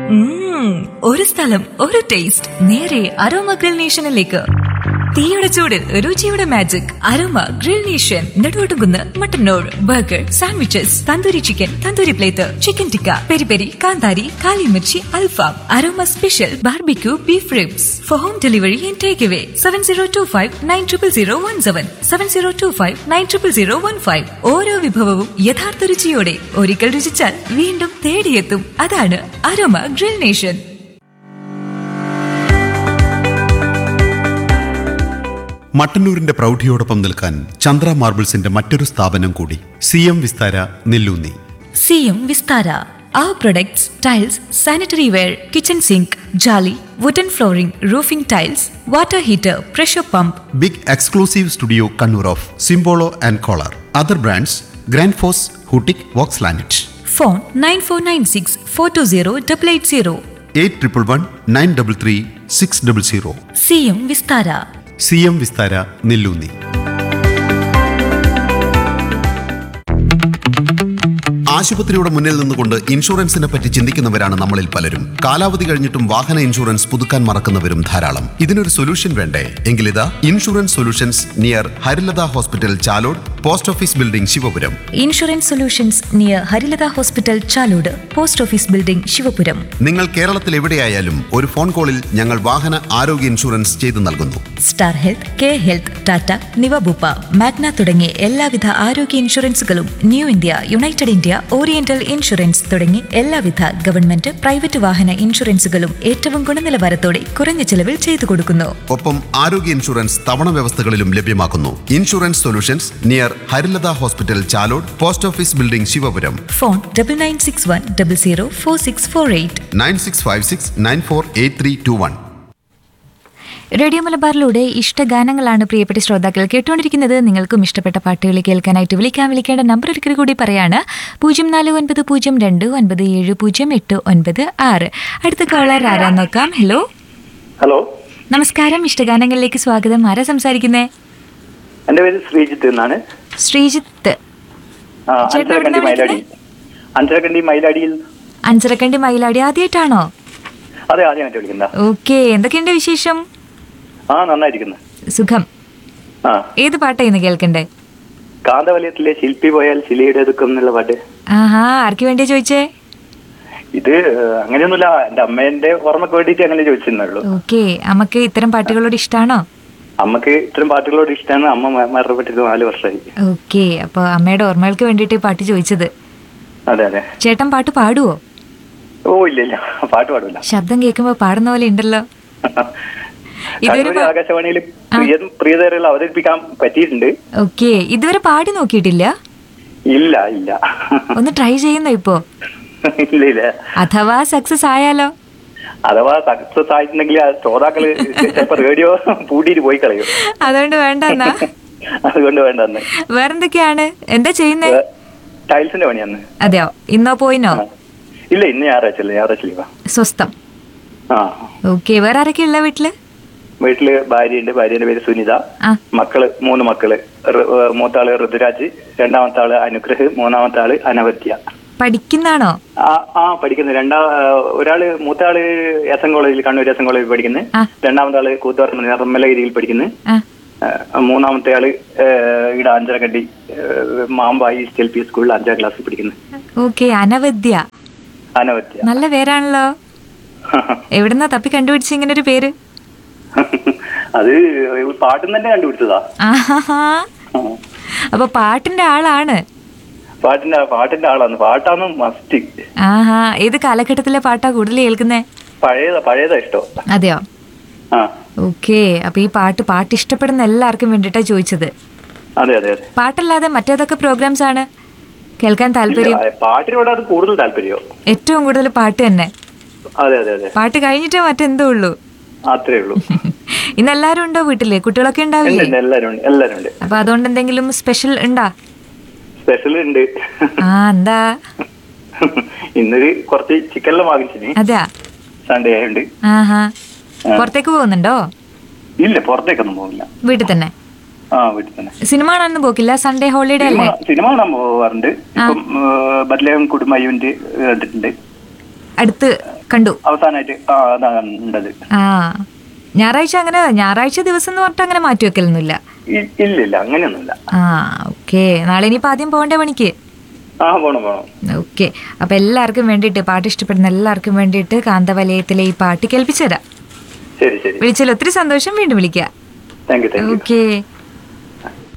ഉം, ഒരു സ്ഥലം ഒരു ടേസ്റ്റ് നേരെ അരോമ ഗ്രിൽ നേഷനിലേക്ക് തീയുടെ ചൂടിൽ രുചിയുടെ magic Aroma Grill Nation Neduvattukunnu Mattannur burger sandwiches tandoori chicken tandoori plate chicken tikka peri peri കാന്താരി കാലിമിർച്ചി അൽഫാം Aroma special barbecue beef ribs for home delivery and take away seven zero two five nine triple zero one seven seven zero two five nine triple zero one five ഓരോ വിഭവവും യഥാർത്ഥ രുചിയോടെ ഒരിക്കൽ രുചിച്ചാൽ വീണ്ടും തേടിയെത്തും അതാണ് aroma Grill nation മട്ടന്നൂരിന്റെ പ്രൗഢിയോടൊപ്പം നിൽക്കാൻ ചന്ദ്ര മാർബിൾസിന്റെ മറ്റൊരു സ്ഥാപനം കൂടി C M Vistara Nelloonni C M Vistara Our products, tiles, sanitary ware, kitchen sink, jolly, wooden flooring, roofing tiles, water heater, pressure pump, big exclusive studio Kannur of Simpolo and Kohler other brands grand ഫോസ് ഹൂട്ടിക് Vox ലാനറ്റ് phone 9496 420 880. Eight triple one nine double three six double zero C M Vistara C M Vistara Nelloonni ആശുപത്രിയുടെ മുന്നിൽ നിന്നുകൊണ്ട് ഇൻഷുറൻസിനെ പറ്റി ചിന്തിക്കുന്നവരാണ് നമ്മളിൽ പലരും കാലാവധി കഴിഞ്ഞിട്ടും വാഹന ഇൻഷുറൻസ് പുതുക്കാൻ മറക്കുന്നവരും ധാരാളം ഇതിനൊരു സൊല്യൂഷൻ വേണ്ടേ എങ്കിലിതാ insurance solutions near Harilatha hospital Chalode post office building Sivapuram insurance solutions near Harilatha hospital Chalode post office building Sivapuram നിങ്ങൾ കേരളത്തിൽ എവിടെയായാലും ഒരു ഫോൺ കോളിൽ ഞങ്ങൾ വാഹന ആരോഗ്യ ഇൻഷുറൻസ് ചെയ്തു നൽകുന്നു Star Health Care Health Tata Niva Bupa Magna തുടങ്ങിയ എല്ലാവിധ ആരോഗ്യ ഇൻഷുറൻസുകളും New India United India Oriental Insurance തുടങ്ങി എല്ലാവിധ ഗവൺമെന്റ് പ്രൈവറ്റ് വാഹന ഇൻഷുറൻസുകളും ഏറ്റവും ഗുണനിലവാരത്തോടെ കുറഞ്ഞ ചെലവിൽ ചെയ്തു കൊടുക്കുന്നു ഒപ്പം ആരോഗ്യ ഇൻഷുറൻസ് തവണ വ്യവസ്ഥകളിലും ലഭ്യമാക്കുന്നു insurance solutions near Harilatha hospital Chalode post office building Sivapuram phone double nine six one double zero four six four eight nine six five six nine four eight three two one radio മലബാറിലൂടെ ഇഷ്ടഗാനങ്ങളാണ് പ്രിയപ്പെട്ട ശ്രോതാക്കൾ കേട്ടുകൊണ്ടിരിക്കുന്നത് നിങ്ങൾക്കും ഇഷ്ടപ്പെട്ട പാട്ടുകൾ കേൾക്കാനായിട്ട് വിളിക്കാൻ വിളിക്കേണ്ട നമ്പർ ഒരിക്കൽ കൂടി പറയാണ് പൂജ്യം നാല് ഒൻപത് പൂജ്യം രണ്ട് ഒൻപത് ഏഴ് പൂജ്യം എട്ട് ഒൻപത് ആറ് അടുത്ത കോളർ ആരാ നോക്കാം ഹലോ ഹലോ നമസ്കാരം ഇഷ്ടഗാനങ്ങളിലേക്ക് സ്വാഗതം ആരാ സംസാരിക്കുന്നേ എന്റെ പേര് ശ്രീജിത്ത് എന്നാണ് ശ്രീജിത്ത് ആ, ചേട്ടൻ അഞ്ചരക്കണ്ടി എവിടുന്നാ മൈലാടി അഞ്ചരക്കണ്ടി മൈലാടിയിൽ അഞ്ചരക്കണ്ടി മയിലാടി ആദ്യമായിട്ടാണോ അതെ ആദ്യമായിട്ട് വിളിക്കുന്ന ഓക്കെ എന്തൊക്കെയുണ്ട് വിശേഷം ആ നന്നായിരിക്കുന്നു സുഖം ആ ഏത് പാട്ടായിരുന്നു കേൾക്കണ്ടേ കാന്തവലയത്തിലെ ശില്പി പോയാൽ ശിലയുടെ ദുഃഖം എന്നുള്ള പാട്ട് ആഹാ ആർക്ക് വേണ്ടിയാ ചോദിച്ചേ ഇത് ഏഹ്, അങ്ങനെയൊന്നുമില്ല എന്റെ അമ്മേന്റെ ഓർമ്മക്ക് വേണ്ടിയിട്ട് അങ്ങനെ ചോദിച്ചിരുന്നുള്ളൂ ഓക്കെ അമ്മക്ക് ഇത്തരം പാട്ടുകളോട് ഇഷ്ടാണോ അമ്മക്ക് ഇത്തരം പാട്ടുകളോട് ഇഷ്ടമാണ് അമ്മ മ- മരണപ്പെട്ടിട്ട് നാല് വർഷമായി ഓക്കെ അപ്പൊ അമ്മയുടെ ഓർമ്മകൾക്ക് വേണ്ടിയിട്ട് ഈ പാട്ട് ചോദിച്ചത് അതെ അതെ ചേട്ടൻ പാട്ട് പാടുവോ ഓ ഇല്ല ഇല്ല പാട്ട് പാടില്ല ശബ്ദം കേൾക്കുമ്പോ പാടുന്ന പോലെ ഉണ്ടല്ലോ ഇതൊരു കണ്ണൂർ ആകാശവാണിയിൽ പ്രിയ പ്രിയതരകൾ അവതരിപ്പിക്കാൻ പറ്റിയിട്ടുണ്ട് ഓക്കെ ഇതുവരെ പാടി നോക്കിയിട്ടില്ല ഇല്ല ഇല്ല ഒന്ന് ട്രൈ ചെയ്യുന്നോ ഇപ്പോ ഇല്ല ഇല്ല അഥവാ സക്സസ് ആയാലോ അഥവാ സക്സസ് ആയിട്ടുണ്ടെങ്കിൽ ആ ശ്രോതാക്കള് ചിലപ്പോ റേഡിയോ പൂട്ടിയിട്ട് പോയി കളയും അതുകൊണ്ട് വേണ്ടെന്നാ അതുകൊണ്ട് വേണ്ടെന്ന് വേറെന്തൊക്കെയാണ് എന്താ ചെയ്യുന്നേ ടൈൽസിന്റെ പണിയാന്ന് അതെയോ ഇന്നോ പോയിനോ ഇല്ല ഇന്ന് ഞായറാഴ്ച അല്ലേ ഞായറാഴ്ച ലീവാ സ്വസ്ഥം ആ ഓക്കെ വേറെ ആരൊക്കെ ഉള്ള വീട്ടില് വീട്ടില് ഭാര്യയുണ്ട് ഭാര്യയുടെ പേര് സുനിത ആ മക്കള് മൂന്ന് മക്കള് ഋ- ഏ, മൂത്താള് ഋതുരാജ് രണ്ടാമത്തെ ആള് അനുഗ്രഹ് മൂന്നാമത്തെ ആള് അനവത്യ പഠിക്കുന്നാണോ ആ ആ പഠിക്കുന്നത് രണ്ടാ ഏ, ഒരാള് മൂത്താള് എസ് എൻ കോളേജിൽ കണ്ണൂർ എസ് എൻ കോളേജിൽ പഠിക്കുന്നത് ആ. രണ്ടാമത്തെ ആള് കൂത്തുപറമ്പ് നിർമ്മലഗിരിയിൽ പഠിക്കുന്നത് ആ ഏഹ് മൂന്നാമത്തെ ആള് ഏഹ് ഇവിടെ അഞ്ചരക്കണ്ടി ഏഹ് മാമ്പായി ഈസ്റ്റ് എൽ പി സ്കൂളിൽ അഞ്ചാം ക്ലാസ്സിൽ പഠിക്കുന്നു ഓക്കെ അനവദ്യ അനവത്യ നല്ല പേരാണല്ലോ എവിടുന്നാ തപ്പി കണ്ടുപിടിച്ച ഇങ്ങനെ ഒരു പേര് അത് പാട്ടും തന്നെ കണ്ടുപിടിച്ചതാ ആഹാ അപ്പൊ പാട്ടിന്റെ ആളാണ് പാട്ടിന്റെ പാട്ടിന്റെ ആളാണ് പാട്ടാണ് മസ്റ്റ് ആഹാ ഏത് കാലഘട്ടത്തിലെ പാട്ടാ കൂടുതൽ കേൾക്കുന്നേ പഴയതാ പഴയതാ ഇഷ്ടം അതെയോ ആ ഓക്കെ അപ്പൊ ഈ പാട്ട് പാട്ട് ഇഷ്ടപ്പെടുന്ന എല്ലാവർക്കും വേണ്ടിയിട്ടാ ചോദിച്ചത് അതെ അതെ അതെ പാട്ടല്ലാതെ മറ്റേതൊക്കെ പ്രോഗ്രാംസ് ആണ് കേൾക്കാൻ താല്പര്യം ഇല്ല, പാട്ടിനോട് അത് കൂടുതൽ താല്പര്യോ ഏറ്റവും കൂടുതൽ പാട്ട് തന്നെ അതെ അതെ അതെ പാട്ട് കഴിഞ്ഞിട്ടേ മറ്റെന്തോ ഉള്ളൂ അത്രേ ഉള്ളൂ ഇന്ന് എല്ലാരും ഉണ്ടോ വീട്ടില് കുട്ടികളൊക്കെ ഉണ്ട് ഉണ്ടാവില്ലേ ഉണ്ട് എല്ലാരും ഉണ്ട് എല്ലാരും ഉണ്ട് അപ്പൊ അതുകൊണ്ട് എന്തെങ്കിലും സ്പെഷ്യൽ ഉണ്ടാ സ്പെഷ്യൽ ഉണ്ട് ആ എന്താ ഇന്നൊരു കുറച്ച് ചിക്കനെല്ലാം വാങ്ങിച്ചിന് അതാ സൺഡേ ആയതുകൊണ്ട് ആഹാ പുറത്തേക്ക് പോകുന്നുണ്ടോ ഇല്ല പുറത്തേക്കൊന്നും പോകില്ല വീട്ടിൽ തന്നെ ആ വീട്ടിൽ തന്നെ സിനിമ കാണാനൊന്നും പോക്കില്ല സൺഡേ ഹോളിഡേ അല്ലേ സിനിമ സിനിമ കാണാൻ പോവാറുണ്ട് ഇപ്പം ബദ്ലേം കുടുംബ ഇവന്റ് കണ്ടിട്ടുണ്ട് അടുത്ത് കണ്ടു അവസാനമായിട്ട് ആ അതാണ് ഉണ്ടത് ആ ഞായറാഴ്ച അങ്ങനെ ഞായറാഴ്ച ദിവസം എന്ന് പറഞ്ഞിട്ട് അങ്ങനെ മാറ്റി വെക്കലൊന്നുമില്ല ഇ- ഇല്ലില്ല അങ്ങനെയൊന്നുമില്ല ആ ഓക്കെ നാളെ ഇനിയിപ്പോൾ ആദ്യം പോകണ്ടേ പണിക്ക് ആ പോണം പോണം ഓക്കെ അപ്പൊ എല്ലാവർക്കും വേണ്ടിയിട്ട് പാട്ട് ഇഷ്ടപ്പെടുന്ന എല്ലാവർക്കും വേണ്ടിയിട്ട് കാന്തവലയത്തിലെ ഈ പാട്ട് കേൾപ്പിച്ചു തരാം ശരി ശരി വിളിച്ചാൽ ഒത്തിരി സന്തോഷം വീണ്ടും വിളിക്കുക thank you thank you okay